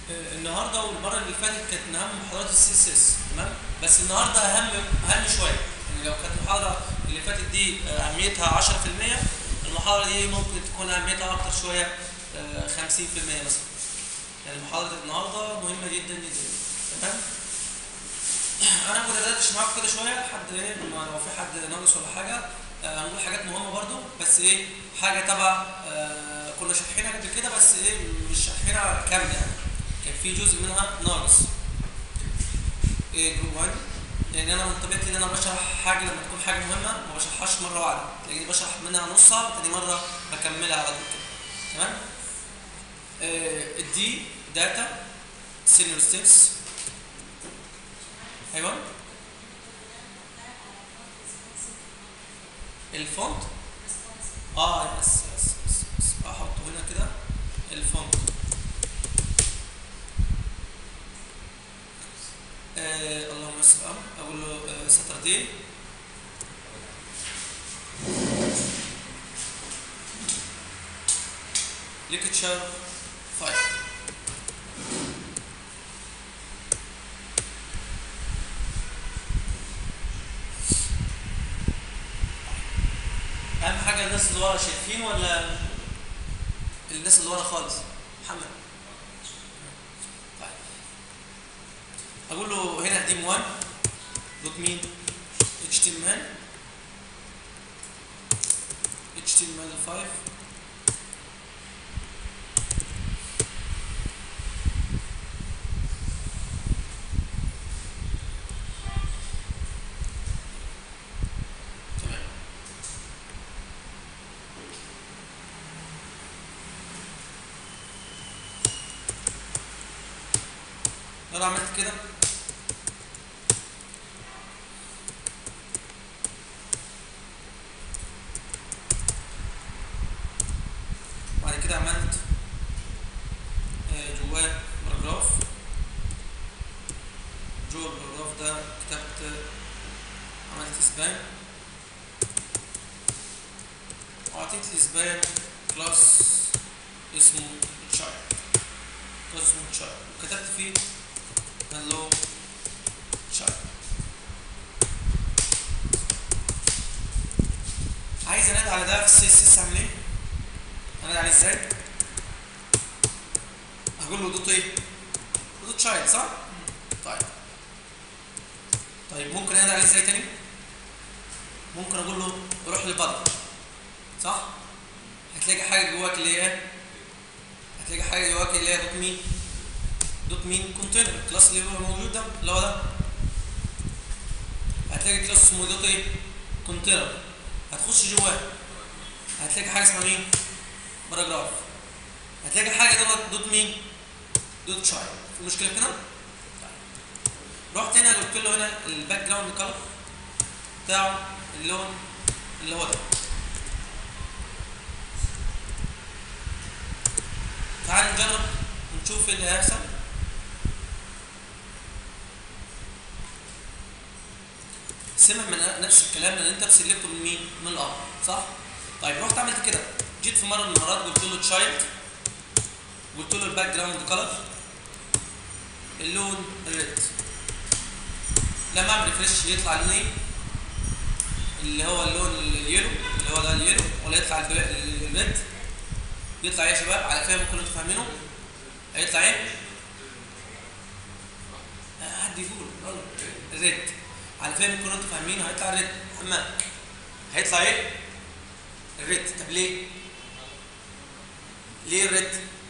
آه، النهارده والمره اللي فاتت كانت من اهم محاضرات السي اس اس تمام بس النهارده اهم اهم شويه يعني لو كانت المحاضره اللي فاتت دي آه، اهميتها 10% المحاضره دي ممكن تكون اهميتها اكتر شويه آه، 50% مثلا يعني محاضره النهارده مهمه جدا جدا تمام انا كنت ادردش معاكم كده شويه لحد ايه ما لو في حد ناقص ولا حاجه آه، هنقول حاجات مهمه برضو بس ايه حاجه تبع آه، كنا شارحينها قبل كده بس ايه مش شارحينها كامله يعني كان في جزء منها ناقص ايه جروب 1 لان انا من طبيعتي ان انا بشرح حاجه لما تكون حاجه مهمه ما بشرحهاش مره واحده تلاقيني بشرح منها نصها تاني مره بكملها على طول كده تمام آه، الدي داتا سينيور ستيبس ايوه الفونت اه يس يس يس, يس. احطه هنا كده الفونت آه اللهم صل على اقول له آه ساتردي ليكتشر 5 اهم حاجه الناس اللي ورا شايفين ولا الناس اللي ورا خالص محمد طيب اقول له هنا ديم 1 دوت مين html html5 تمام لو عملت كده وبعد كده عملت آه، جواه باراجراف جوه الباراجراف ده كتبت عملت سبان وأعطيت السبان كلاس اسمه child كلاس اسمه child وكتبت فيه hello child عايز انادي على ده في السي اس اس اعمل ايه؟ انادي عليه ازاي؟ هقول له دوت ايه؟ دوت تشايلد صح؟ طيب طيب ممكن انادي عليه ازاي تاني؟ ممكن اقول له روح لبادر صح؟ هتلاقي حاجه جواك اللي هي ايه؟ هتلاقي حاجه جواك اللي هي دوت مين؟ دوت مين كونتينر الكلاس اللي هو موجود ده اللي هو ده هتلاقي كلاس اسمه دوت ايه؟ كونتينر هتخش جواه هتلاقي حاجه اسمها مين؟ باراجراف هتلاقي حاجه دوت دوت مين؟ دوت شايلد في مشكله كده؟ طيب. رحت هنا قلت له هنا الباك جراوند كلر بتاعه اللون اللي هو ده تعال نجرب ونشوف ايه اللي هيحصل سمع من نفس الكلام اللي انت بسلكته من مين؟ من الاب صح؟ طيب رحت عملت كده جيت في مره من المرات قلت له تشايلد قلت له الباك جراوند كلر اللون ريد لما اعمل ريفرش يطلع لون ايه؟ اللي هو اللون اليلو اللي هو ده اليلو ولا يطلع الب- الريد يطلع ايه يا شباب على فهم كلكم فاهمينه هيطلع ايه آه، حد يقول يلا. الريد على فهم كلكم انتوا فاهمينه هيطلع الريد محمد هيطلع ايه الريد طب ليه ليه الريد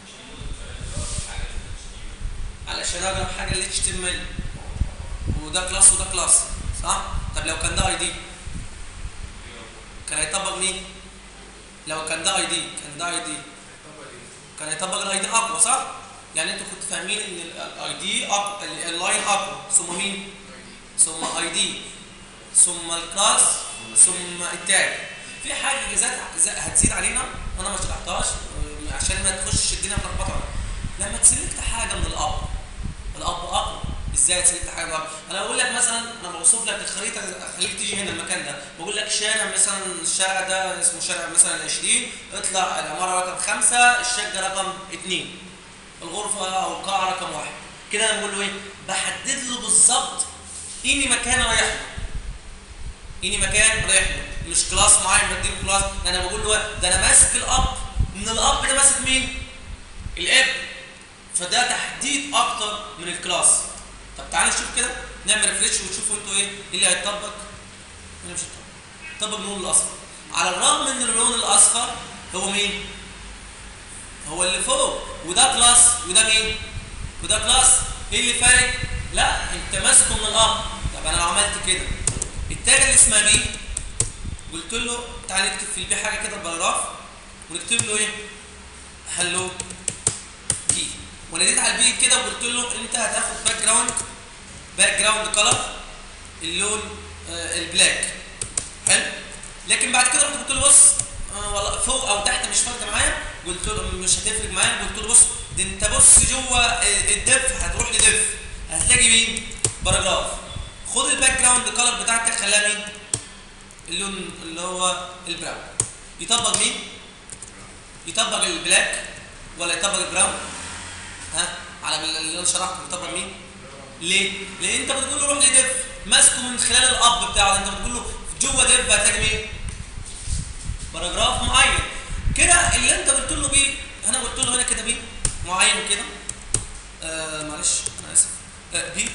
علشان اقرب حاجه ال HTML وده كلاس وده كلاس صح طب لو كان ده اي دي كان هيطبق مين لو كان ده اي دي كان ده اي دي كان هيطبق الاي دي اقوى صح يعني انتوا كنتوا فاهمين ان الاي دي اقوى ال- اللاين اقوى ثم مين ثم اي دي ثم الكلاس ثم التاج في حاجه جزات هتزيد علينا انا ما شرحتهاش آه، عشان ما تخش الدنيا ملخبطه لما تسلكت حاجه من الاب الاب اقوى ازاي تسلكت حاجه من الاب انا بقول لك مثلا انا بوصف لك الخريطه خليك تيجي هنا المكان ده بقول لك شارع مثلا الشارع ده اسمه شارع مثلا 20 اطلع العماره رقم خمسة الشقه رقم 2 الغرفه او القاعه رقم واحد كده انا بقول له ايه بحدد له بالظبط اني مكان رايح له اني مكان رايح له مش كلاس معين بديله كلاس ده انا بقول له ده انا ماسك الاب من الاب ده ماسك مين الاب فده تحديد اكتر من الكلاس طب تعالى نشوف كده نعمل ريفريش وتشوفوا انتوا ايه إيه اللي هيتطبق اللي مش هيتطبق طبق اللون الاصفر على الرغم ان اللون الاصفر هو مين هو اللي فوق وده كلاس وده مين وده كلاس ايه اللي فارق لا انت ماسكه من الاب طب انا لو عملت كده التاجه اللي اسمها بي قلت له تعالى نكتب في البي حاجه كده باراجراف ونكتب له ايه هلو بي وناديت على البي كده وقلت له انت هتاخد باك جراوند باك جراوند كلر اللون آه البلاك حلو لكن بعد كده رحت قلت له بص آه والله فوق او تحت مش فارقه معايا قلت له مش هتفرق معايا قلت له بص ده انت بص جوه الدف هتروح لدف هتلاقي مين باراجراف خد الباك جراوند كلر بتاعتك خليها مين اللون اللي هو البراون يطبق مين يطبق البلاك ولا يطبق البراون ها على اللي انا شرحته يطبق مين ليه لان انت بتقول له روح لدف ماسكه من خلال الاب بتاعه انت بتقول له جوه دف هتلاقي مين باراجراف معين كده اللي انت قلت له بيه انا قلت له هنا كده بيه معين كده آه معلش انا اسف آه بي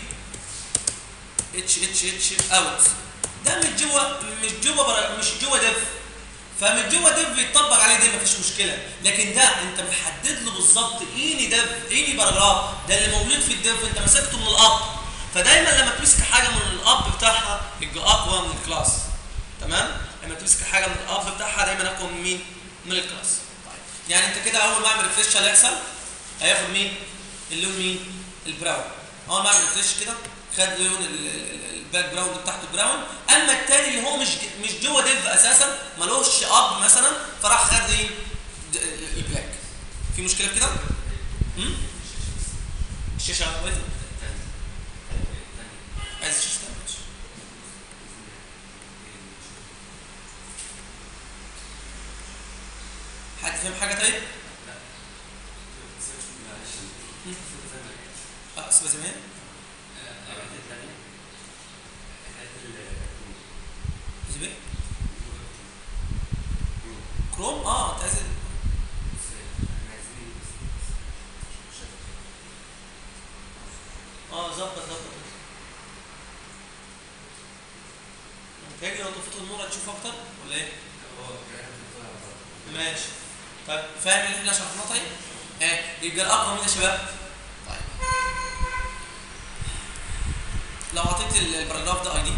اتش اتش اتش اوت ده مش جوه مش جوه مش جوه دف فمن جوه دف يتطبق عليه دي مفيش مشكله لكن ده انت محدد له بالظبط ايني دف ايني باراجراف ده اللي موجود في الدف انت مسكته من الاب فدايما لما تمسك حاجه من الاب بتاعها يبقى اقوى من الكلاس تمام لما تمسك حاجه من الاب بتاعها دايما اقوى من مين من الكلاس طيب يعني انت كده اول ما اعمل ريفريش اللي هيحصل هياخد مين اللون مين البراون اول ما اعمل ريفريش كده خد لون الباك جراوند بتاعته براون اما التاني اللي هو مش مش جوه ديف اساسا ملوش اب مثلا فراح خد ايه البلاك في مشكله في كده امم الشاشه كويسه عايز الشاشه تاني حد فاهم حاجه طيب اه اسمها زمان زبير كروم اه تعزل اه ظبط ظبط متهيألي لو طفيت النور هتشوف اكتر ولا ايه؟ ماشي طيب فاهم اللي احنا شرحناه طيب؟ ايه يبقى الاقوى مين يا شباب؟ طيب لو اعطيت الباراجراف ده اي دي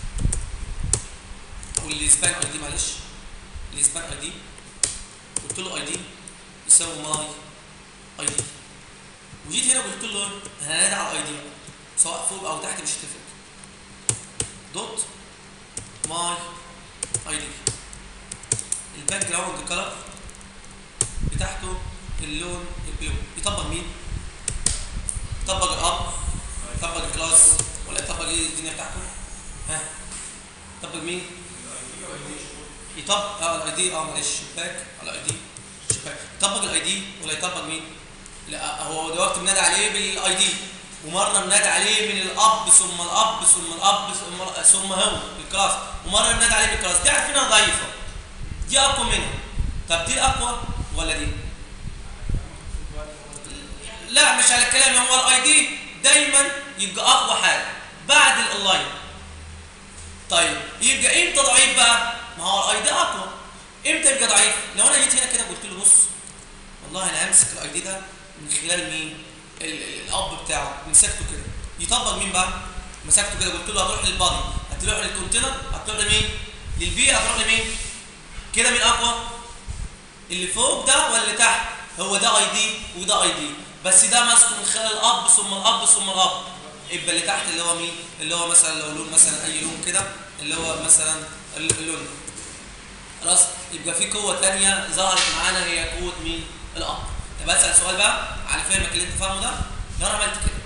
والسبان اي دي معلش السبان اي دي قلت له اي دي يساوي ماي اي دي وجيت هنا وقلت له هنادي على الاي دي سواء فوق او تحت مش هتفرق دوت ماي اي دي الباك جراوند كلر بتاعته اللون البلو يطبق مين؟ يطبق الاب يطبق الكلاس ولا يطبق ايه الدنيا بتاعته؟ ها يطبق مين؟ يطبق اه الاي دي اه معلش شباك على الاي دي شباك يطبق الاي دي ولا يطبق مين؟ لا هو دلوقتي بنادي عليه بالاي دي ومره بنادي عليه من الاب ثم الاب ثم الاب ثم ثم هو الكلاس ومره بنادي عليه بالكلاس دي عارفينها ضعيفه دي اقوى منها طب دي الاقوى ولا دي؟ لا مش على الكلام هو الاي دي دايما يبقى اقوى حاجه بعد الاونلاين طيب يبقى امتى ضعيف بقى ما هو الاي دي اقوى امتى يبقى ضعيف لو انا جيت هنا كده قلت له بص والله انا همسك الاي دي ده من خلال مين الاب بتاعه مسكته كده يطبق مين بقى مسكته كده قلت له هتروح للبادي هتروح للكونتينر هتروح لمين للبي هتروح لمين كده مين اقوى اللي فوق ده ولا اللي تحت هو ده اي دي وده اي دي بس ده ماسكه من خلال الاب ثم الاب ثم الاب يبقى اللي تحت اللي هو مين اللي هو مثلا لو لون مثلا اي لون كده اللي هو مثلا اللون خلاص يبقى في قوه ثانيه ظهرت معانا هي قوه مين الاب طب اسال سؤال بقى على فهمك اللي انت فاهمه ده لو انا عملت كده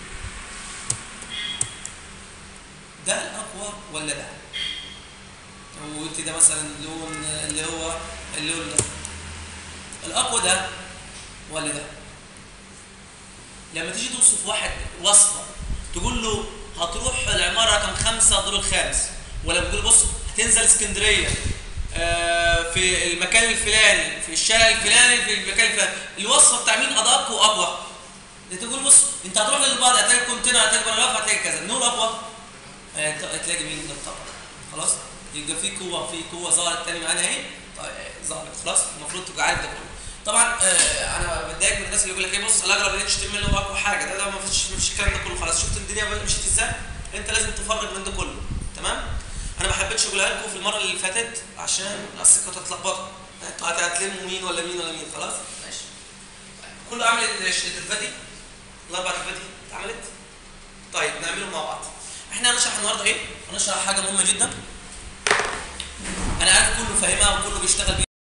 ده الاقوى ولا ده وانت ده مثلا لون اللي هو اللون ده الاقوى ده ولا ده لما تيجي توصف واحد وصفه تقول له هتروح العماره رقم خمسة الدور الخامس ولا بتقول بص هتنزل اسكندريه آه، في المكان الفلاني في الشارع الفلاني في المكان الفلاني الوصفه بتاع مين ادق واقوى انت تقول بص انت هتروح للبر هتلاقي كونتينر هتلاقي بلاف هتلاقي كذا نور اقوى آه، هتلاقي مين من الطبق خلاص يبقى في قوه في قوه ظهرت تاني معانا اهي طيب ظهرت خلاص المفروض تبقى عارف ده كله طبعا آه، انا بتضايق من الناس اللي يقول لك ايه بص الاغلب الاتش تي ام ال هو اقوى حاجه ده ده ما فيش ما فيش الكلام ده كله خلاص شفت الدنيا مشيت ازاي انت لازم تفرق من ده كله تمام انا ما حبيتش اقولها لكم في المره اللي فاتت عشان الناس كانت هتتلخبطوا انتوا هت- هتلموا مين ولا مين ولا مين خلاص ماشي كله عمل التلفات دي الاربع تلفات دي اتعملت طيب نعملهم مع بعض احنا هنشرح النهارده ايه هنشرح حاجه مهمه جدا انا عارف كله فاهمها وكله بيشتغل بيها